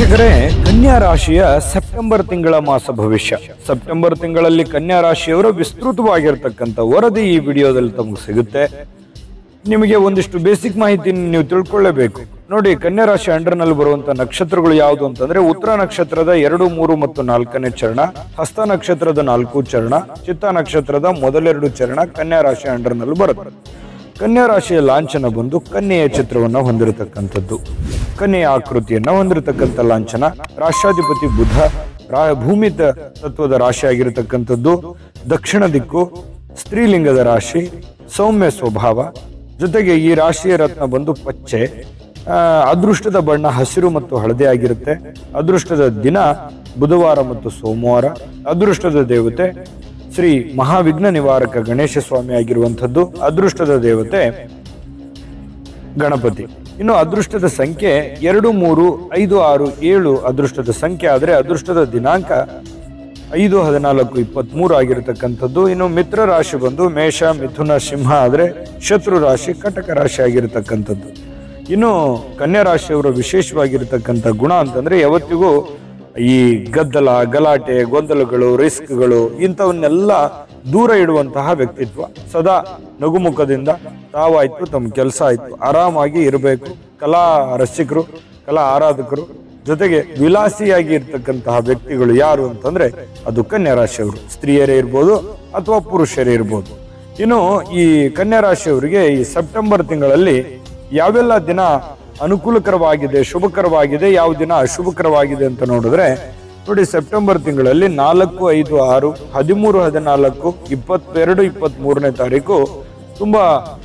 ವೀಕ್ಷಕರೇ ಕನ್ಯಾ ರಾಶಿಯ ಸೆಪ್ಟೆಂಬರ್ ತಿಂಗಳ ಮಾಸ ಭವಿಷ್ಯ ಸೆಪ್ಟೆಂಬರ್ ತಿಂಗಳಲ್ಲಿ ಕನ್ಯಾ ರಾಶಿಯವರ ವಿಸ್ತೃತವಾಗಿರ್ತಕ್ಕಂಥ ವರದಿ ಈ ವಿಡಿಯೋದಲ್ಲಿ ತಮಗೆ ಸಿಗುತ್ತೆ ನಿಮಗೆ ಒಂದಿಷ್ಟು ಬೇಸಿಕ್ ಮಾಹಿತಿ ನೀವು ತಿಳ್ಕೊಳ್ಳೇಬೇಕು ನೋಡಿ ಕನ್ಯಾ ರಾಶಿ ಅಂಡರ್ನಲ್ಲಿ ಬರುವಂತ ನಕ್ಷತ್ರಗಳು ಯಾವುದು ಅಂತಂದ್ರೆ ಉತ್ತರ ನಕ್ಷತ್ರದ ಎರಡು ಮೂರು ಮತ್ತು ನಾಲ್ಕನೇ ಚರಣ ಹಸ್ತ ನಕ್ಷತ್ರದ ನಾಲ್ಕು ಚರಣ ಚಿತ್ತ ನಕ್ಷತ್ರದ ಮೊದಲೆರಡು ಚರಣ ಕನ್ಯಾ ರಾಶಿ ಅಂಡರ್ನಲ್ಲಿ ಬರುತ್ತೆ ಕನ್ಯಾ ರಾಶಿಯ ಲಾಂಛನ ಬಂದು ಕನ್ಯೆಯ ಚಿತ್ರವನ್ನ ಹೊಂದಿರತಕ್ಕಂಥದ್ದು ಕನ್ಯೆಯ ಆಕೃತಿಯನ್ನ ಹೊಂದಿರತಕ್ಕಂಥ ಲಾಂಛನ ರಾಷ್ಟ್ರಾಧಿಪತಿ ಬುಧ ರಾ- ಭೂಮಿ ತ- ತತ್ವದ ರಾಶಿ ಆಗಿರತಕ್ಕಂಥದ್ದು ದಕ್ಷಿಣ ದಿಕ್ಕು ಸ್ತ್ರೀಲಿಂಗದ ರಾಶಿ ಸೌಮ್ಯ ಸ್ವಭಾವ ಜೊತೆಗೆ ಈ ರಾಶಿಯ ರತ್ನ ಬಂದು ಪಚ್ಚೆ ಆ, ಅದೃಷ್ಟದ ಬಣ್ಣ ಹಸಿರು ಮತ್ತು ಹಳದಿ ಆಗಿರುತ್ತೆ ಅದೃಷ್ಟದ ದಿನ ಬುಧವಾರ ಮತ್ತು ಸೋಮವಾರ ಅದೃಷ್ಟದ ದೇವತೆ ಶ್ರೀ ಮಹಾವಿಘ್ನ ನಿವಾರಕ ಗಣೇಶ ಸ್ವಾಮಿ ಆಗಿರುವಂಥದ್ದು ಅದೃಷ್ಟದ ದೇವತೆ ಗಣಪತಿ ಇನ್ನು ಅದೃಷ್ಟದ ಸಂಖ್ಯೆ ಎರಡು ಮೂರು ಐದು ಆರು ಏಳು ಅದೃಷ್ಟದ ಸಂಖ್ಯೆ ಆದರೆ ಅದೃಷ್ಟದ ದಿನಾಂಕ ಐದು ಹದಿನಾಲ್ಕು ಇಪ್ಪತ್ಮೂರು ಆಗಿರತಕ್ಕಂಥದ್ದು ಇನ್ನು ಮಿತ್ರ ರಾಶಿ ಬಂದು ಮೇಷ ಮಿಥುನ ಸಿಂಹ ಆದರೆ ಶತ್ರು ರಾಶಿ ಕಟಕ ರಾಶಿ ಆಗಿರತಕ್ಕಂಥದ್ದು ಇನ್ನು ಕನ್ಯಾ ರಾಶಿಯವರ ವಿಶೇಷವಾಗಿರತಕ್ಕಂಥ ಗುಣ ಅಂತಂದ್ರೆ ಯಾವತ್ತಿಗೂ ಈ ಗದ್ದಲ ಗಲಾಟೆ ಗೊಂದಲಗಳು ರಿಸ್ಕ್ಗಳು ಇಂಥವನ್ನೆಲ್ಲ ದೂರ ಇಡುವಂತಹ ವ್ಯಕ್ತಿತ್ವ ಸದಾ ನಗುಮುಖದಿಂದ ತಾವಾಯ್ತು ತಮ್ಮ ಕೆಲಸ ಆಯ್ತು ಆರಾಮಾಗಿ ಇರಬೇಕು ಕಲಾ ರಸಿಕರು ಕಲಾ ಆರಾಧಕರು ಜೊತೆಗೆ ವಿಲಾಸಿಯಾಗಿ ಇರ್ತಕ್ಕಂತಹ ವ್ಯಕ್ತಿಗಳು ಯಾರು ಅಂತಂದ್ರೆ ಅದು ಕನ್ಯಾ ರಾಶಿಯವರು ಸ್ತ್ರೀಯರೇ ಇರ್ಬೋದು ಅಥವಾ ಪುರುಷರೇ ಇರ್ಬೋದು ಇನ್ನು ಈ ಕನ್ಯಾ ರಾಶಿಯವರಿಗೆ ಈ ಸೆಪ್ಟೆಂಬರ್ ತಿಂಗಳಲ್ಲಿ ಯಾವೆಲ್ಲ ದಿನ ಅನುಕೂಲಕರವಾಗಿದೆ ಶುಭಕರವಾಗಿದೆ ಯಾವ ದಿನ ಅಶುಭಕರವಾಗಿದೆ ಅಂತ ನೋಡಿದ್ರೆ ನೋಡಿ ಸೆಪ್ಟೆಂಬರ್ ತಿಂಗಳಲ್ಲಿ ನಾಲ್ಕು ಐದು ಆರು ಹದಿಮೂರು ಹದಿನಾಲ್ಕು ಇಪ್ಪತ್ತೆರಡು ಇಪ್ಪತ್ತ್ ಮೂರನೇ ತಾರೀಕು ತುಂಬಾ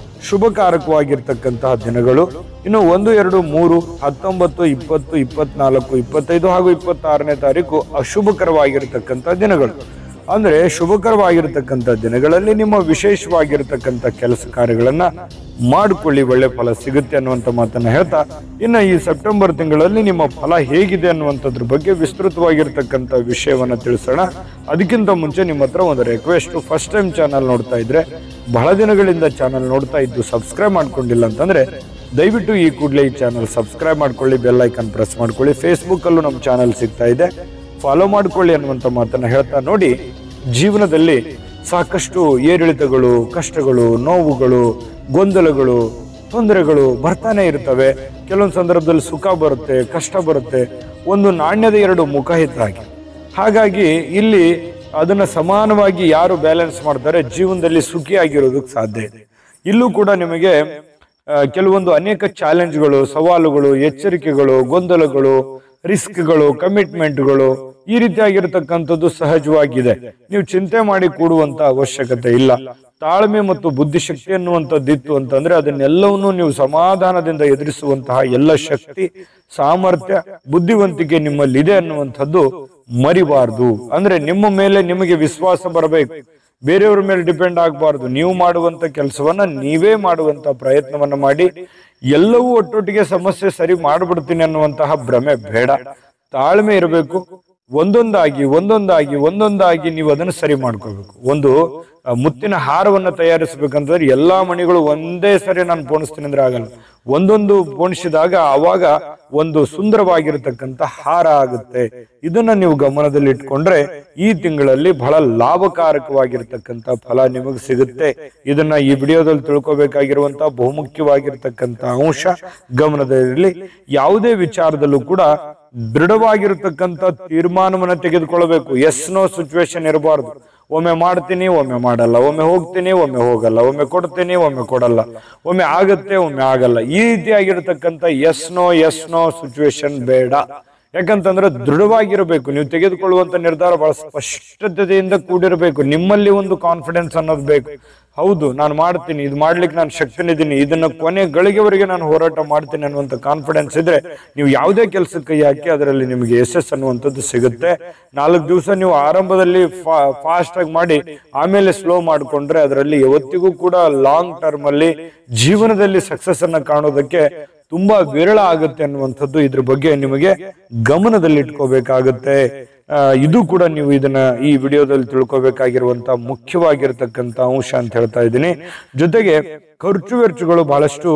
ಶುಭಕಾರಕವಾಗಿರ್ತಕ್ಕಂತಹ ದಿನಗಳು ಇನ್ನು ಒಂದು ಎರಡು ಮೂರು ಹತ್ತೊಂಬತ್ತು ಇಪ್ಪತ್ತು ಇಪ್ಪತ್ನಾಲ್ಕು ಇಪ್ಪತ್ತೈದು ಹಾಗೂ ಇಪ್ಪತ್ತಾರನೇ ತಾರೀಕು ಅಶುಭಕರವಾಗಿರ್ತಕ್ಕಂಥ ದಿನಗಳು ಅಂದ್ರೆ ಶುಭಕರವಾಗಿರ್ತಕ್ಕಂಥ ದಿನಗಳಲ್ಲಿ ನಿಮ್ಮ ವಿಶೇಷವಾಗಿರ್ತಕ್ಕಂಥ ಕೆಲಸ ಕಾರ್ಯಗಳನ್ನ ಮಾಡಿಕೊಳ್ಳಿ ಒಳ್ಳೆ ಫಲ ಸಿಗುತ್ತೆ ಅನ್ನುವಂಥ ಮಾತನ್ನ ಹೇಳ್ತಾ ಇನ್ನು ಈ ಸೆಪ್ಟೆಂಬರ್ ತಿಂಗಳಲ್ಲಿ ನಿಮ್ಮ ಫಲ ಹೇಗಿದೆ ಅನ್ನುವಂಥದ್ರ ಬಗ್ಗೆ ವಿಸ್ತೃತವಾಗಿರ್ತಕ್ಕಂಥ ವಿಷಯವನ್ನ ತಿಳಿಸೋಣ ಅದಕ್ಕಿಂತ ಮುಂಚೆ ನಿಮ್ಮ ಹತ್ರ ಒಂದು ರಿಕ್ವೆಸ್ಟ್ ಫಸ್ಟ್ ಟೈಮ್ ಚಾನಲ್ ನೋಡ್ತಾ ಇದ್ರೆ ಬಹಳ ದಿನಗಳಿಂದ ಚಾನಲ್ ನೋಡ್ತಾ ಇದ್ದು ಸಬ್ಸ್ಕ್ರೈಬ್ ಮಾಡ್ಕೊಂಡಿಲ್ಲ ಅಂತಂದ್ರೆ ದಯವಿಟ್ಟು ಈ ಕೂಡಲೇ ಈ ಚಾನಲ್ ಸಬ್ಸ್ಕ್ರೈಬ್ ಮಾಡ್ಕೊಳ್ಳಿ ಬೆಲ್ ಐಕನ್ ಪ್ರೆಸ್ ಮಾಡ್ಕೊಳ್ಳಿ ಫೇಸ್ಬುಕ್ ಅಲ್ಲೂ ನಮ್ಮ ಚಾನಲ್ ಸಿಗ್ತಾ ಇದೆ ಫಾಲೋ ಮಾಡ್ಕೊಳ್ಳಿ ಅನ್ನುವಂಥ ಮಾತನ್ನ ಹೇಳ್ತಾ ನೋಡಿ ಜೀವನದಲ್ಲಿ ಸಾಕಷ್ಟು ಏರಿಳಿತಗಳು ಕಷ್ಟಗಳು ನೋವುಗಳು ಗೊಂದಲಗಳು ತೊಂದರೆಗಳು ಬರ್ತಾನೆ ಇರ್ತವೆ ಕೆಲವೊಂದು ಸಂದರ್ಭದಲ್ಲಿ ಸುಖ ಬರುತ್ತೆ ಕಷ್ಟ ಬರುತ್ತೆ ಒಂದು ನಾಣ್ಯದ ಎರಡು ಮುಖ ಇದ್ದಾಗೆ ಹಾಗಾಗಿ ಇಲ್ಲಿ ಅದನ್ನ ಸಮಾನವಾಗಿ ಯಾರು ಬ್ಯಾಲೆನ್ಸ್ ಮಾಡ್ತಾರೆ ಜೀವನದಲ್ಲಿ ಸುಖಿಯಾಗಿರೋದಕ್ಕೆ ಸಾಧ್ಯ ಇದೆ ಇಲ್ಲೂ ಕೂಡ ನಿಮಗೆ ಆ, ಕೆಲವೊಂದು ಅನೇಕ ಚಾಲೆಂಜ್ಗಳು ಸವಾಲುಗಳು ಎಚ್ಚರಿಕೆಗಳು ಗೊಂದಲಗಳು ರಿಸ್ಕ್ಗಳು ಕಮಿಟ್ಮೆಂಟ್ಗಳು ಈ ರೀತಿಯಾಗಿರ್ತಕ್ಕಂಥದ್ದು ಸಹಜವಾಗಿದೆ ನೀವು ಚಿಂತೆ ಮಾಡಿ ಕೂಡುವಂತ ಅವಶ್ಯಕತೆ ಇಲ್ಲ ತಾಳ್ಮೆ ಮತ್ತು ಬುದ್ಧಿಶಕ್ತಿ ಅನ್ನುವಂಥದ್ದಿತ್ತು ಅಂತಂದ್ರೆ ಅದನ್ನೆಲ್ಲವನ್ನೂ ನೀವು ಸಮಾಧಾನದಿಂದ ಎದುರಿಸುವಂತಹ ಎಲ್ಲ ಶಕ್ತಿ ಸಾಮರ್ಥ್ಯ ಬುದ್ಧಿವಂತಿಕೆ ನಿಮ್ಮಲ್ಲಿದೆ ಅನ್ನುವಂಥದ್ದು ಮರಿಬಾರ್ದು ಅಂದ್ರೆ ನಿಮ್ಮ ಮೇಲೆ ನಿಮಗೆ ವಿಶ್ವಾಸ ಬರಬೇಕು ಬೇರೆಯವ್ರ ಮೇಲೆ ಡಿಪೆಂಡ್ ಆಗಬಾರ್ದು ನೀವು ಮಾಡುವಂತ ಕೆಲಸವನ್ನ ನೀವೇ ಮಾಡುವಂತ ಪ್ರಯತ್ನವನ್ನ ಮಾಡಿ ಎಲ್ಲವೂ ಒಟ್ಟೊಟ್ಟಿಗೆ ಸಮಸ್ಯೆ ಸರಿ ಮಾಡ್ಬಿಡ್ತೀನಿ ಅನ್ನುವಂತಹ ಭ್ರಮೆ ಬೇಡ ತಾಳ್ಮೆ ಇರಬೇಕು ಒಂದೊಂದಾಗಿ ಒಂದೊಂದಾಗಿ ಒಂದೊಂದಾಗಿ ನೀವು ಅದನ್ನು ಸರಿ ಮಾಡ್ಕೋಬೇಕು ಒಂದು ಆ, ಮುತ್ತಿನ ಹಾರವನ್ನ ತಯಾರಿಸಬೇಕಂತಂದ್ರೆ ಎಲ್ಲಾ ಮಣಿಗಳು ಒಂದೇ ಸರಿ ನಾನು ಪೋಣಿಸ್ತೀನಿ ಅಂದ್ರೆ ಆಗಲ್ಲ ಒಂದೊಂದು ಪೋಣಿಸಿದಾಗ ಅವಾಗ ಒಂದು ಸುಂದರವಾಗಿರತಕ್ಕಂತ ಹಾರ ಆಗುತ್ತೆ ಇದನ್ನ ನೀವು ಗಮನದಲ್ಲಿ ಇಟ್ಕೊಂಡ್ರೆ ಈ ತಿಂಗಳಲ್ಲಿ ಬಹಳ ಲಾಭಕಾರಕವಾಗಿರ್ತಕ್ಕಂತ ಫಲ ನಿಮಗೆ ಸಿಗುತ್ತೆ ಇದನ್ನ ಈ ವಿಡಿಯೋದಲ್ಲಿ ತಿಳ್ಕೊಬೇಕಾಗಿರುವಂತ ಬಹುಮುಖ್ಯವಾಗಿರ್ತಕ್ಕಂತ ಅಂಶ ಗಮನದಲ್ಲಿರಲಿ ಯಾವುದೇ ವಿಚಾರದಲ್ಲೂ ಕೂಡ ದೃಢವಾಗಿರ್ತಕ್ಕಂಥ ತೀರ್ಮಾನವನ್ನ ತೆಗೆದುಕೊಳ್ಳಬೇಕು ಎಸ್ ನೋ ಸಿಚುವೇಶನ್ ಇರಬಾರ್ದು ಒಮ್ಮೆ ಮಾಡ್ತೀನಿ ಒಮ್ಮೆ ಮಾಡಲ್ಲ ಒಮ್ಮೆ ಹೋಗ್ತೀನಿ ಒಮ್ಮೆ ಹೋಗಲ್ಲ ಒಮ್ಮೆ ಕೊಡ್ತೀನಿ ಒಮ್ಮೆ ಕೊಡಲ್ಲ ಒಮ್ಮೆ ಆಗತ್ತೆ ಒಮ್ಮೆ ಆಗಲ್ಲ ಈ ರೀತಿಯಾಗಿರ್ತಕ್ಕಂಥ yes no yes no situation ಬೇಡ ಯಾಕಂತಂದ್ರೆ ದೃಢವಾಗಿರಬೇಕು ನೀವು ತೆಗೆದುಕೊಳ್ಳುವಂತ ನಿರ್ಧಾರ ಬಹಳ ಸ್ಪಷ್ಟತೆಯಿಂದ ಕೂಡಿರಬೇಕು ನಿಮ್ಮಲ್ಲಿ ಒಂದು ಕಾನ್ಫಿಡೆನ್ಸ್ ಅನ್ನೋದು ಬೇಕು ಹೌದು ನಾನು ಮಾಡ್ತೀನಿ ಇದು ಮಾಡ್ಲಿಕ್ಕೆ ನಾನು ಶಕ್ತನಿದ್ದೀನಿ ಇದನ್ನ ಕೊನೆ ಗಳಿಗೆವರೆಗೆ ನಾನು ಹೋರಾಟ ಮಾಡ್ತೀನಿ ಅನ್ನುವಂಥ ಕಾನ್ಫಿಡೆನ್ಸ್ ಇದ್ರೆ ನೀವು ಯಾವುದೇ ಕೆಲಸಕ್ಕೆ ಕೈ ಹಾಕಿ ಅದರಲ್ಲಿ ನಿಮಗೆ ಯಶಸ್ಸು ಅನ್ನುವಂಥದ್ದು ಸಿಗುತ್ತೆ ನಾಲ್ಕು ದಿವಸ ನೀವು ಆರಂಭದಲ್ಲಿ ಫಾಸ್ಟ್ ಆಗಿ ಮಾಡಿ ಆಮೇಲೆ ಸ್ಲೋ ಮಾಡ್ಕೊಂಡ್ರೆ ಅದರಲ್ಲಿ ಯಾವತ್ತಿಗೂ ಕೂಡ ಲಾಂಗ್ ಟರ್ಮ್ ಅಲ್ಲಿ ಜೀವನದಲ್ಲಿ ಸಕ್ಸಸ್ ಅನ್ನ ಕಾಣೋದಕ್ಕೆ ತುಂಬಾ ವಿರಳ ಆಗುತ್ತೆ ಅನ್ನುವಂಥದ್ದು ಇದ್ರ ಬಗ್ಗೆ ನಿಮಗೆ ಗಮನದಲ್ಲಿ ಇಟ್ಕೋಬೇಕಾಗುತ್ತೆ ಆ, ಇದು ಕೂಡ ನೀವು ಇದನ್ನ ಈ ವಿಡಿಯೋದಲ್ಲಿ ತಿಳ್ಕೊಬೇಕಾಗಿರುವಂತ ಮುಖ್ಯವಾಗಿರ್ತಕ್ಕಂತ ಅಂಶ ಅಂತ ಹೇಳ್ತಾ ಇದ್ದೀನಿ ಜೊತೆಗೆ ಖರ್ಚು ವೆಚ್ಚಗಳು ಬಹಳಷ್ಟು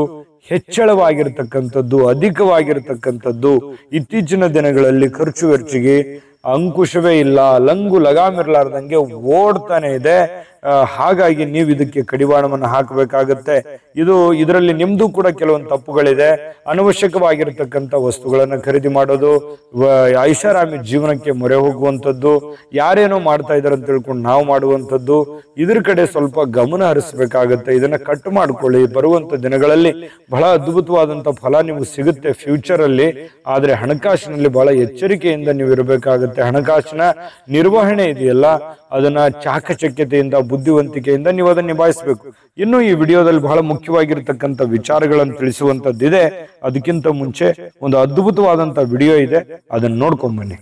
ಹೆಚ್ಚಳವಾಗಿರ್ತಕ್ಕಂಥದ್ದು ಅಧಿಕವಾಗಿರ್ತಕ್ಕಂಥದ್ದು ಇತ್ತೀಚಿನ ದಿನಗಳಲ್ಲಿ ಖರ್ಚು ವೆಚ್ಚಗೆ ಅಂಕುಶವೇ ಇಲ್ಲ ಲಂಗು ಲಗಾಮಿರ್ಲಾರ್ದಂಗೆ ಓಡ್ತಾನೆ ಇದೆ ಆ, ಹಾಗಾಗಿ ನೀವು ಇದಕ್ಕೆ ಕಡಿವಾಣವನ್ನು ಹಾಕಬೇಕಾಗತ್ತೆ ಇದು ಇದರಲ್ಲಿ ನಿಮ್ದು ಕೂಡ ಕೆಲವೊಂದು ತಪ್ಪುಗಳಿದೆ ಅನವಶ್ಯಕವಾಗಿರ್ತಕ್ಕಂಥ ವಸ್ತುಗಳನ್ನ ಖರೀದಿ ಮಾಡೋದು ವ- ಐಷಾರಾಮಿ ಜೀವನಕ್ಕೆ ಮೊರೆ ಹೋಗುವಂಥದ್ದು ಯಾರೇನೋ ಮಾಡ್ತಾ ಇದಾರೆ ಅಂತ ತಿಳ್ಕೊಂಡು ನಾವು ಮಾಡುವಂಥದ್ದು ಇದ್ರ ಕಡೆ ಸ್ವಲ್ಪ ಗಮನ ಹರಿಸಬೇಕಾಗತ್ತೆ ಇದನ್ನ ಕಟ್ ಮಾಡ್ಕೊಳ್ಳಿ ಬರುವಂತ ದಿನಗಳಲ್ಲಿ ಬಹಳ ಅದ್ಭುತವಾದಂತ ಫಲ ನಿಮ್ಗೆ ಸಿಗುತ್ತೆ ಫ್ಯೂಚರ್ ಅಲ್ಲಿ ಆದ್ರೆ ಹಣಕಾಸಿನಲ್ಲಿ ಬಹಳ ಎಚ್ಚರಿಕೆಯಿಂದ ನೀವು ಇರಬೇಕಾಗತ್ತೆ ಹಣಕಾಸಿನ ನಿರ್ವಹಣೆ ಇದೆಯಲ್ಲ ಅದನ್ನ ಚಾಕಚಕ್ಯತೆಯಿಂದ ಬುದ್ಧಿವಂತಿಕೆಯಿಂದ ನೀವು ಅದನ್ನ ನಿಭಾಯಿಸಬೇಕು ಇನ್ನು ಈ ವಿಡಿಯೋದಲ್ಲಿ ಬಹಳ ಮುಖ್ಯವಾಗಿರ್ತಕ್ಕಂಥ ವಿಚಾರಗಳನ್ನು ತಿಳಿಸುವಂತದ್ದಿದೆ ಅದಕ್ಕಿಂತ ಮುಂಚೆ ಒಂದು ಅದ್ಭುತವಾದಂತ ವಿಡಿಯೋ ಇದೆ ಅದನ್ನ ನೋಡ್ಕೊಂಡ್ ಬನ್ನಿ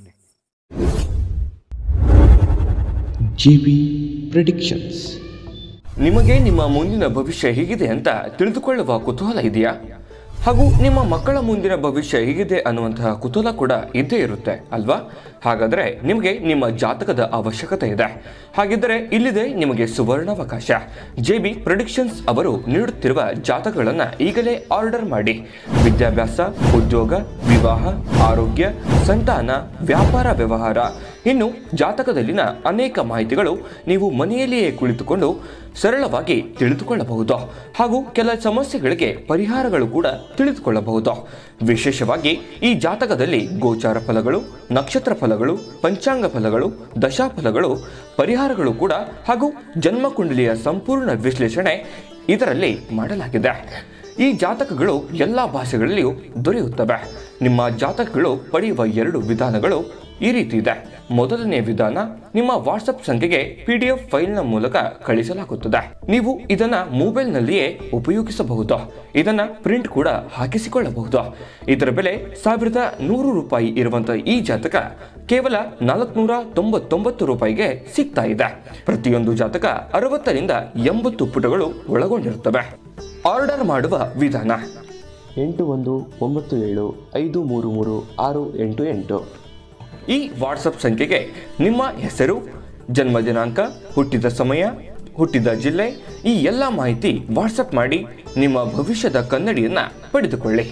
ಜಿ ಪ್ರಿಡಿಕ್ಷನ್ಸ್ ನಿಮಗೆ ನಿಮ್ಮ ಮುಂದಿನ ಭವಿಷ್ಯ ಹೇಗಿದೆ ಅಂತ ತಿಳಿದುಕೊಳ್ಳುವ ಕುತೂಹಲ ಇದೆಯಾ ಹಾಗೂ ನಿಮ್ಮ ಮಕ್ಕಳ ಮುಂದಿನ ಭವಿಷ್ಯ ಹೇಗಿದೆ ಅನ್ನುವಂತಹ ಕುತೂಹಲ ಕೂಡ ಇದ್ದೇ ಇರುತ್ತೆ ಅಲ್ವಾ ಹಾಗಾದರೆ ನಿಮಗೆ ನಿಮ್ಮ ಜಾತಕದ ಅವಶ್ಯಕತೆ ಇದೆ ಹಾಗಿದ್ದರೆ ಇಲ್ಲಿದೆ ನಿಮಗೆ ಸುವರ್ಣಾವಕಾಶ ಜೆ ಬಿ ಪ್ರೊಡಿಕ್ಷನ್ಸ್ ಅವರು ನೀಡುತ್ತಿರುವ ಜಾತಕಗಳನ್ನು ಈಗಲೇ ಆರ್ಡರ್ ಮಾಡಿ ವಿದ್ಯಾಭ್ಯಾಸ ಉದ್ಯೋಗ ವಿವಾಹ ಆರೋಗ್ಯ ಸಂತಾನ ವ್ಯಾಪಾರ ವ್ಯವಹಾರ ಇನ್ನು ಜಾತಕದಲ್ಲಿನ ಅನೇಕ ಮಾಹಿತಿಗಳು ನೀವು ಮನೆಯಲ್ಲಿಯೇ ಕುಳಿತುಕೊಂಡು ಸರಳವಾಗಿ ತಿಳಿದುಕೊಳ್ಳಬಹುದು ಹಾಗೂ ಕೆಲ ಸಮಸ್ಯೆಗಳಿಗೆ ಪರಿಹಾರಗಳು ಕೂಡ ತಿಳಿದುಕೊಳ್ಳಬಹುದು ವಿಶೇಷವಾಗಿ ಈ ಜಾತಕದಲ್ಲಿ ಗೋಚಾರ ಫಲಗಳು ನಕ್ಷತ್ರ ಫಲಗಳು ಪಂಚಾಂಗ ಫಲಗಳು ದಶಾಫಲಗಳು ಪರಿಹಾರಗಳು ಕೂಡ ಹಾಗೂ ಜನ್ಮಕುಂಡಲಿಯ ಸಂಪೂರ್ಣ ವಿಶ್ಲೇಷಣೆ ಇದರಲ್ಲಿ ಮಾಡಲಾಗಿದೆ ಈ ಜಾತಕಗಳು ಎಲ್ಲ ಭಾಷೆಗಳಲ್ಲಿಯೂ ದೊರೆಯುತ್ತವೆ ನಿಮ್ಮ ಜಾತಕಗಳು ಪಡೆಯುವ ಎರಡು ವಿಧಾನಗಳು ಈ ರೀತಿ ಇದೆ ಮೊದಲನೇ ವಿಧಾನ ನಿಮ್ಮ ವಾಟ್ಸಪ್ ಸಂಖ್ಯೆಗೆ ಪಿ ಡಿ ಎಫ್ ಫೈಲ್ನ ಮೂಲಕ ಕಳಿಸಲಾಗುತ್ತದೆ ನೀವು ಇದನ್ನ ಮೊಬೈಲ್ನಲ್ಲಿಯೇ ಉಪಯೋಗಿಸಬಹುದು ಇದನ್ನ ಪ್ರಿಂಟ್ ಕೂಡ ಹಾಕಿಸಿಕೊಳ್ಳಬಹುದು ಇದರ ಬೆಲೆ ಸಾವಿರದ ನೂರು ರೂಪಾಯಿ ಇರುವಂತಹ ಈ ಜಾತಕ ಕೇವಲ ನಾಲ್ಕುನೂರ ತೊಂಬತ್ತೊಂಬತ್ತು ರೂಪಾಯಿಗೆ ಸಿಗ್ತಾ ಇದೆ ಪ್ರತಿಯೊಂದು ಜಾತಕ ಅರವತ್ತರಿಂದ ಎಂಬತ್ತು ಪುಟಗಳು ಒಳಗೊಂಡಿರುತ್ತವೆ ಆರ್ಡರ್ ಮಾಡುವ ವಿಧಾನ ಎಂಟು ಒಂದು ಒಂಬತ್ತು ಏಳು ಐದು ಮೂರು ಮೂರು ಆರು ಎಂಟು ಎಂಟು ಈ ವಾಟ್ಸಪ್ ಸಂಖ್ಯೆಗೆ ನಿಮ್ಮ ಹೆಸರು ಜನ್ಮ ದಿನಾಂಕ ಹುಟ್ಟಿದ ಸಮಯ ಹುಟ್ಟಿದ ಜಿಲ್ಲೆ ಈ ಎಲ್ಲ ಮಾಹಿತಿ ವಾಟ್ಸಪ್ ಮಾಡಿ ನಿಮ್ಮ ಭವಿಷ್ಯದ ಕನ್ನಡಿಯನ್ನ ಪಡೆದುಕೊಳ್ಳಿ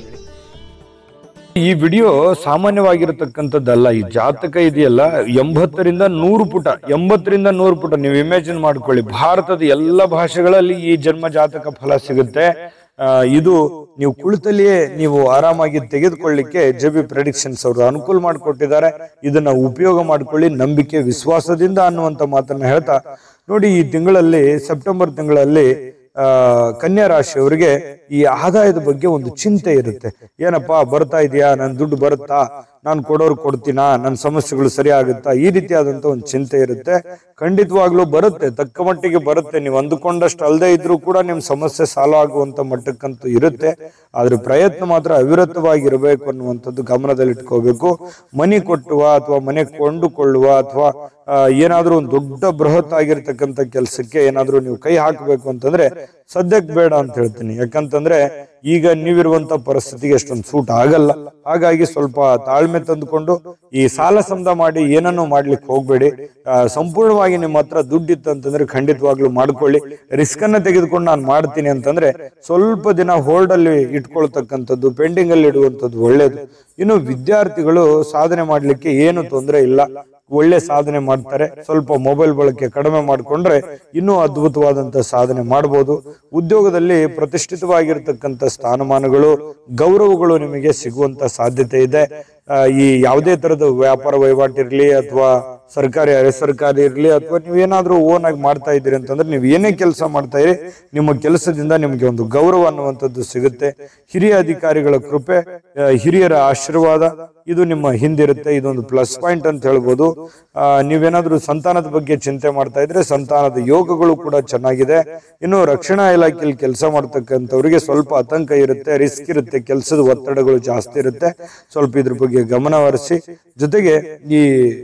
ಈ ವಿಡಿಯೋ ಸಾಮಾನ್ಯವಾಗಿರತಕ್ಕಂಥದ್ದಲ್ಲ ಈ ಜಾತಕ ಇದೆಯಲ್ಲ ಎಂಬತ್ತರಿಂದ ನೂರು ಪುಟ ಎಂಬತ್ತರಿಂದ ನೂರು ಪುಟ ನೀವು ಇಮ್ಯಾಜಿನ್ ಮಾಡ್ಕೊಳ್ಳಿ ಭಾರತದ ಎಲ್ಲ ಭಾಷೆಗಳಲ್ಲಿ ಈ ಜನ್ಮ ಜಾತಕ ಫಲ ಸಿಗುತ್ತೆ ಆ, ಇದು ನೀವು ಕುಳಿತಲ್ಲಿಯೇ ನೀವು ಆರಾಮಾಗಿ ತೆಗೆದುಕೊಳ್ಳಿಕ್ಕೆ ಜೆ ಬಿ ಪ್ರೆಡಿಕ್ಷನ್ಸ್ ಅವರು ಅನುಕೂಲ ಮಾಡಿಕೊಟ್ಟಿದ್ದಾರೆ ಇದನ್ನ ಉಪಯೋಗ ಮಾಡ್ಕೊಳ್ಳಿ ನಂಬಿಕೆ ವಿಶ್ವಾಸದಿಂದ ಅನ್ನುವಂತ ಮಾತನ್ನ ಹೇಳ್ತಾ ನೋಡಿ ಈ ತಿಂಗಳಲ್ಲಿ ಸೆಪ್ಟೆಂಬರ್ ತಿಂಗಳಲ್ಲಿ ಆ ಕನ್ಯಾ ರಾಶಿಯವರಿಗೆ ಈ ಆದಾಯದ ಬಗ್ಗೆ ಒಂದು ಚಿಂತೆ ಇರುತ್ತೆ ಏನಪ್ಪಾ ಬರ್ತಾ ಇದೆಯಾ ನನ್ ದುಡ್ಡು ಬರುತ್ತಾ ನಾನು ಕೊಡೋರು ಕೊಡ್ತೀನಾ ನನ್ನ ಸಮಸ್ಯೆಗಳು ಸರಿ ಆಗುತ್ತಾ ಈ ರೀತಿಯಾದಂತ ಒಂದು ಚಿಂತೆ ಇರುತ್ತೆ ಖಂಡಿತವಾಗ್ಲೂ ಬರುತ್ತೆ ತಕ್ಕ ಮಟ್ಟಿಗೆ ಬರುತ್ತೆ ನೀವು ಅಂದುಕೊಂಡಷ್ಟು ಅಲ್ಲದೆ ಇದ್ರೂ ಕೂಡ ನಿಮ್ ಸಮಸ್ಯೆ ಸಾಲ್ವ್ ಆಗುವಂತ ಮಟ್ಟಕ್ಕಂತೂ ಇರುತ್ತೆ ಆದ್ರೆ ಪ್ರಯತ್ನ ಮಾತ್ರ ಅವಿರತವಾಗಿರಬೇಕು ಅನ್ನುವಂಥದ್ದು ಗಮನದಲ್ಲಿಟ್ಕೋಬೇಕು ಮನೆ ಕೊಟ್ಟುವ ಅಥವಾ ಮನೆ ಕೊಂಡುಕೊಳ್ಳುವ ಅಥವಾ ಆ, ಏನಾದ್ರೂ ಒಂದು ದೊಡ್ಡ ಬೃಹತ್ ಆಗಿರ್ತಕ್ಕಂಥ ಕೆಲಸಕ್ಕೆ ಏನಾದ್ರೂ ನೀವು ಕೈ ಹಾಕಬೇಕು ಅಂತಂದ್ರೆ ಸದ್ಯಕ್ಕೆ ಬೇಡ ಅಂತ ಹೇಳ್ತೀನಿ ಯಾಕಂತಂದ್ರೆ ಈಗ ನೀವಿರುವಂತ ಪರಿಸ್ಥಿತಿಗೆ ಅಷ್ಟೊಂದು ಸೂಟ್ ಆಗಲ್ಲ ಹಾಗಾಗಿ ಸ್ವಲ್ಪ ತಾಳ್ಮೆ ತಂದುಕೊಂಡು ಈ ಸಾಲ ಸಮದ ಮಾಡಿ ಏನನ್ನು ಮಾಡ್ಲಿಕ್ಕೆ ಹೋಗ್ಬೇಡಿ ಆ, ಸಂಪೂರ್ಣವಾಗಿ ನಿಮ್ಮ ಹತ್ರ ದುಡ್ಡಿತ್ತು ಅಂತಂದ್ರೆ ಖಂಡಿತವಾಗ್ಲೂ ಮಾಡ್ಕೊಳ್ಳಿ ರಿಸ್ಕ್ ಅನ್ನ ತೆಗೆದುಕೊಂಡು ನಾನು ಮಾಡ್ತೀನಿ ಅಂತಂದ್ರೆ ಸ್ವಲ್ಪ ದಿನ ಹೋಲ್ಡ್ ಅಲ್ಲಿ ಇಟ್ಕೊಳ್ತಕ್ಕಂಥದ್ದು ಪೆಂಡಿಂಗ್ ಅಲ್ಲಿ ಇಡುವಂಥದ್ದು ಒಳ್ಳೇದು ಇನ್ನು ವಿದ್ಯಾರ್ಥಿಗಳು ಸಾಧನೆ ಮಾಡ್ಲಿಕ್ಕೆ ಏನು ತೊಂದರೆ ಇಲ್ಲ ಒಳ್ಳೆ ಸಾಧನೆ ಮಾಡ್ತಾರೆ ಸ್ವಲ್ಪ ಮೊಬೈಲ್ ಬಳಕೆ ಕಡಿಮೆ ಮಾಡಿಕೊಂಡ್ರೆ ಇನ್ನೂ ಅದ್ಭುತವಾದಂತ ಸಾಧನೆ ಮಾಡಬಹುದು ಉದ್ಯೋಗದಲ್ಲಿ ಪ್ರತಿಷ್ಠಿತವಾಗಿರ್ತಕ್ಕಂಥ ಸ್ಥಾನಮಾನಗಳು ಗೌರವಗಳು ನಿಮಗೆ ಸಿಗುವಂತ ಸಾಧ್ಯತೆ ಇದೆ ಆ, ಈ ಯಾವುದೇ ತರದ ವ್ಯಾಪಾರ ವಹಿವಾಟಿರ್ಲಿ ಅಥವಾ ಸರ್ಕಾರಿ ಅರೆ ಸರ್ಕಾರಿ ಇರ್ಲಿ ಅಥವಾ ನೀವೇನಾದ್ರೂ ಓನ್ ಆಗಿ ಮಾಡ್ತಾ ಇದ್ದೀರಿ ಅಂತಂದ್ರೆ ನೀವು ಏನೇ ಕೆಲಸ ಮಾಡ್ತಾ ಇರಿ ನಿಮ್ಮ ಕೆಲಸದಿಂದ ನಿಮಗೆ ಒಂದು ಗೌರವ ಅನ್ನುವಂಥದ್ದು ಸಿಗುತ್ತೆ ಹಿರಿಯ ಅಧಿಕಾರಿಗಳ ಕೃಪೆ ಆ, ಹಿರಿಯರ ಆಶೀರ್ವಾದ ಇದು ನಿಮ್ಮ ಹಿಂದಿರುತ್ತೆ ಇದೊಂದು ಪ್ಲಸ್ ಪಾಯಿಂಟ್ ಅಂತ ಹೇಳ್ಬೋದು ಆ, ನೀವೇನಾದ್ರೂ ಸಂತಾನದ ಬಗ್ಗೆ ಚಿಂತೆ ಮಾಡ್ತಾ ಇದ್ರೆ ಸಂತಾನದ ಯೋಗಗಳು ಕೂಡ ಚೆನ್ನಾಗಿದೆ ಇನ್ನು ರಕ್ಷಣಾ ಇಲಾಖೆಯಲ್ಲಿ ಕೆಲಸ ಮಾಡ್ತಕ್ಕಂಥವ್ರಿಗೆ ಸ್ವಲ್ಪ ಆತಂಕ ಇರುತ್ತೆ ರಿಸ್ಕ್ ಇರುತ್ತೆ ಕೆಲಸದ ಒತ್ತಡಗಳು ಜಾಸ್ತಿ ಇರುತ್ತೆ ಸ್ವಲ್ಪ ಇದ್ರ ಬಗ್ಗೆ ಗಮನ ಹರಿಸಿ ಜೊತೆಗೆ ಈ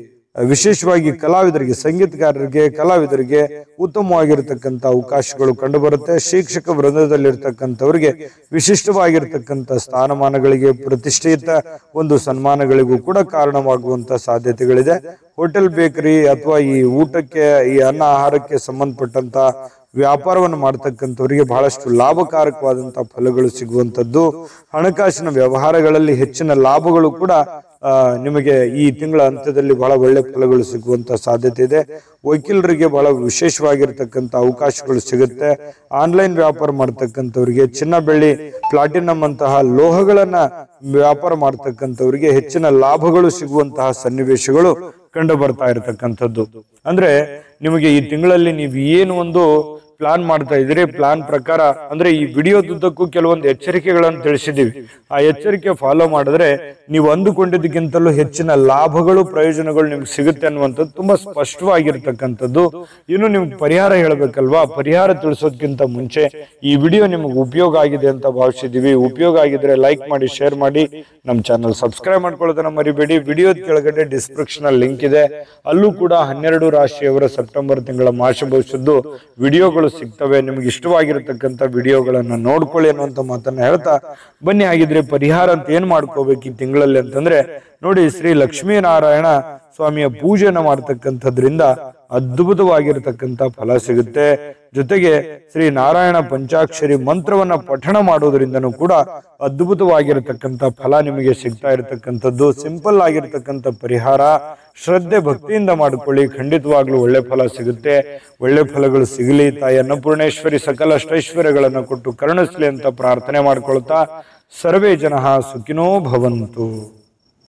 ವಿಶೇಷವಾಗಿ ಕಲಾವಿದರಿಗೆ ಸಂಗೀತಗಾರರಿಗೆ ಕಲಾವಿದರಿಗೆ ಉತ್ತಮವಾಗಿರ್ತಕ್ಕಂಥ ಅವಕಾಶಗಳು ಕಂಡುಬರುತ್ತೆ ಶಿಕ್ಷಕ ವೃಂದದಲ್ಲಿರ್ತಕ್ಕಂಥವ್ರಿಗೆ ವಿಶಿಷ್ಟವಾಗಿರ್ತಕ್ಕಂಥ ಸ್ಥಾನಮಾನಗಳಿಗೆ ಪ್ರತಿಷ್ಠಿತ ಒಂದು ಸನ್ಮಾನಗಳಿಗೂ ಕೂಡ ಕಾರಣವಾಗುವಂತ ಸಾಧ್ಯತೆಗಳಿದೆ ಹೋಟೆಲ್ ಬೇಕರಿ ಅಥವಾ ಈ ಊಟಕ್ಕೆ ಈ ಅನ್ನ ಆಹಾರಕ್ಕೆ ಸಂಬಂಧಪಟ್ಟಂತ ವ್ಯಾಪಾರವನ್ನು ಮಾಡ್ತಕ್ಕಂಥವರಿಗೆ ಬಹಳಷ್ಟು ಲಾಭಕಾರಕವಾದಂತಹ ಫಲಗಳು ಸಿಗುವಂತದ್ದು ಹಣಕಾಸಿನ ವ್ಯವಹಾರಗಳಲ್ಲಿ ಹೆಚ್ಚಿನ ಲಾಭಗಳು ಕೂಡ ಆ, ನಿಮಗೆ ಈ ತಿಂಗಳ ಅಂತ್ಯದಲ್ಲಿ ಬಹಳ ಒಳ್ಳೆ ಫಲಗಳು ಸಿಗುವಂತ ಸಾಧ್ಯತೆ ಇದೆ ವಕೀಲರಿಗೆ ಬಹಳ ವಿಶೇಷವಾಗಿರ್ತಕ್ಕಂಥ ಅವಕಾಶಗಳು ಸಿಗುತ್ತೆ ಆನ್ಲೈನ್ ವ್ಯಾಪಾರ ಮಾಡ್ತಕ್ಕಂಥವ್ರಿಗೆ ಚಿನ್ನ ಬೆಳ್ಳಿ ಪ್ಲಾಟಿನಂ ಅಂತಹ ಲೋಹಗಳನ್ನ ವ್ಯಾಪಾರ ಮಾಡ್ತಕ್ಕಂಥವ್ರಿಗೆ ಹೆಚ್ಚಿನ ಲಾಭಗಳು ಸಿಗುವಂತಹ ಸನ್ನಿವೇಶಗಳು ಕಂಡು ಬರ್ತಾ ಇರತಕ್ಕಂಥದ್ದು ಅಂದ್ರೆ ನಿಮಗೆ ಈ ತಿಂಗಳಲ್ಲಿ ನೀವು ಏನು ಒಂದು ಪ್ಲಾನ್ ಮಾಡ್ತಾ ಇದ್ರೆ ಪ್ಲಾನ್ ಪ್ರಕಾರ ಅಂದ್ರೆ ಈ ವಿಡಿಯೋದುದ್ದಕ್ಕೂ ಕೆಲವೊಂದು ಎಚ್ಚರಿಕೆಗಳನ್ನು ತಿಳಿಸಿದೀವಿ ಆ ಎಚ್ಚರಿಕೆ ಫಾಲೋ ಮಾಡಿದ್ರೆ ನೀವು ಅಂದುಕೊಂಡಿದ್ದಕ್ಕಿಂತಲೂ ಹೆಚ್ಚಿನ ಲಾಭಗಳು ಪ್ರಯೋಜನಗಳು ನಿಮ್ಗೆ ಸಿಗುತ್ತೆ ಅನ್ನುವಂಥದ್ದು ತುಂಬಾ ಸ್ಪಷ್ಟವಾಗಿರ್ತಕ್ಕಂಥದ್ದು ಇನ್ನು ನಿಮ್ಗೆ ಪರಿಹಾರ ಹೇಳ್ಬೇಕಲ್ವಾ ಪರಿಹಾರ ತಿಳಿಸೋದ್ಕಿಂತ ಮುಂಚೆ ಈ ವಿಡಿಯೋ ನಿಮ್ಗೆ ಉಪಯೋಗ ಆಗಿದೆ ಅಂತ ಭಾವಿಸಿದೀವಿ ಉಪಯೋಗ ಆಗಿದ್ರೆ ಲೈಕ್ ಮಾಡಿ ಶೇರ್ ಮಾಡಿ ನಮ್ಮ ಚಾನಲ್ ಸಬ್ಸ್ಕ್ರೈಬ್ ಮಾಡ್ಕೊಳ್ಳೋದನ್ನ ಮರಿಬೇಡಿ ವಿಡಿಯೋ ಕೆಳಗಡೆ ಡಿಸ್ಕ್ರಿಪ್ಷನ್ ಅಲ್ಲಿ ಲಿಂಕ್ ಇದೆ ಅಲ್ಲೂ ಕೂಡ ಹನ್ನೆರಡು ರಾಶಿಯವರ ಸೆಪ್ಟೆಂಬರ್ ತಿಂಗಳ ಮಾಸ ಭವಿಷ್ಯದ್ದು ವಿಡಿಯೋಗಳು ಸಿಗ್ತವೆ ನಿಮ್ಗೆ ಇಷ್ಟವಾಗಿರತಕ್ಕಂಥ ವಿಡಿಯೋಗಳನ್ನ ನೋಡ್ಕೊಳ್ಳಿ ಅನ್ನುವಂತ ಮಾತನ್ನ ಹೇಳ್ತಾ ಬನ್ನಿ ಹಾಗಿದ್ರೆ ಪರಿಹಾರ ಅಂತ ಏನ್ ಮಾಡ್ಕೋಬೇಕು ಈ ತಿಂಗಳಲ್ಲಿ ಅಂತಂದ್ರೆ ನೋಡಿ ಶ್ರೀ ಲಕ್ಷ್ಮೀನಾರಾಯಣ ಸ್ವಾಮಿಯ ಪೂಜೆಯನ್ನು ಮಾಡ್ತಕ್ಕಂಥದ್ರಿಂದ ಅದ್ಭುತವಾಗಿರತಕ್ಕಂಥ ಫಲ ಸಿಗುತ್ತೆ ಜೊತೆಗೆ ಶ್ರೀ ನಾರಾಯಣ ಪಂಚಾಕ್ಷರಿ ಮಂತ್ರವನ್ನ ಪಠಣ ಮಾಡೋದ್ರಿಂದನೂ ಕೂಡ ಅದ್ಭುತವಾಗಿರತಕ್ಕಂಥ ಫಲ ನಿಮಗೆ ಸಿಗ್ತಾ ಇರತಕ್ಕಂಥದ್ದು ಸಿಂಪಲ್ ಆಗಿರತಕ್ಕಂಥ ಪರಿಹಾರ ಶ್ರದ್ಧೆ ಭಕ್ತಿಯಿಂದ ಮಾಡಿಕೊಳ್ಳಿ ಖಂಡಿತವಾಗ್ಲೂ ಒಳ್ಳೆ ಫಲ ಸಿಗುತ್ತೆ ಒಳ್ಳೆ ಫಲಗಳು ಸಿಗಲಿ ತಾಯಿ ಅನ್ನಪೂರ್ಣೇಶ್ವರಿ ಸಕಲ ಅಷ್ಟೈಶ್ವರ್ಯಗಳನ್ನು ಕೊಟ್ಟು ಕರುಣಿಸ್ಲಿ ಅಂತ ಪ್ರಾರ್ಥನೆ ಮಾಡ್ಕೊಳ್ತಾ ಸರ್ವೇ ಜನ ಸುಖಿನೋ ಭವಂತು